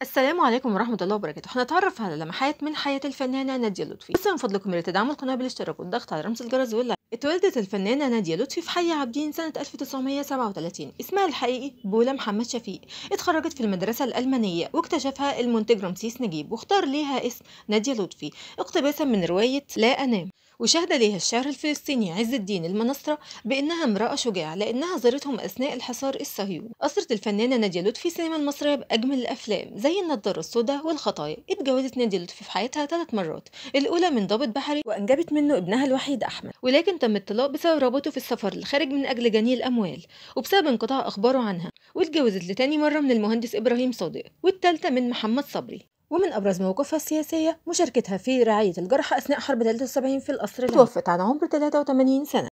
السلام عليكم ورحمة الله وبركاته هنتعرف على لمحات من حياة الفنانة نادية لطفي بس من فضلكم تدعموا القناة بالاشتراك والضغط على رمز الجرس واللايك اتولدت الفنانة نادية لطفي في حي عابدين سنة 1937 اسمها الحقيقي بولا محمد شفيق اتخرجت في المدرسة الألمانية واكتشفها المنتج رمسيس نجيب واختار ليها اسم نادية لطفي اقتباسا من رواية لا أنام وشهد ليها الشاعر الفلسطيني عز الدين المنصرة بأنها امرأة شجاعة لأنها زارتهم أثناء الحصار الصهيوني أثرت الفنانة نادية لطفي السينما المصرية بأجمل الأفلام زي النضارة السوداء والخطايا اتجوزت نادية لطفي في حياتها ثلاث مرات الأولى من ضابط بحري وأنجبت منه ابنها الوحيد أحمد ولكن تم الطلاق بسبب رغبته في السفر للخارج من أجل جني الأموال وبسبب انقطاع أخباره عنها واتجوزت لتاني مرة من المهندس إبراهيم صادق والتالتة من محمد صبري ومن أبرز مواقفها السياسية مشاركتها في رعاية الجرحى أثناء حرب 73 في القصر توفت على عمر 83 سنة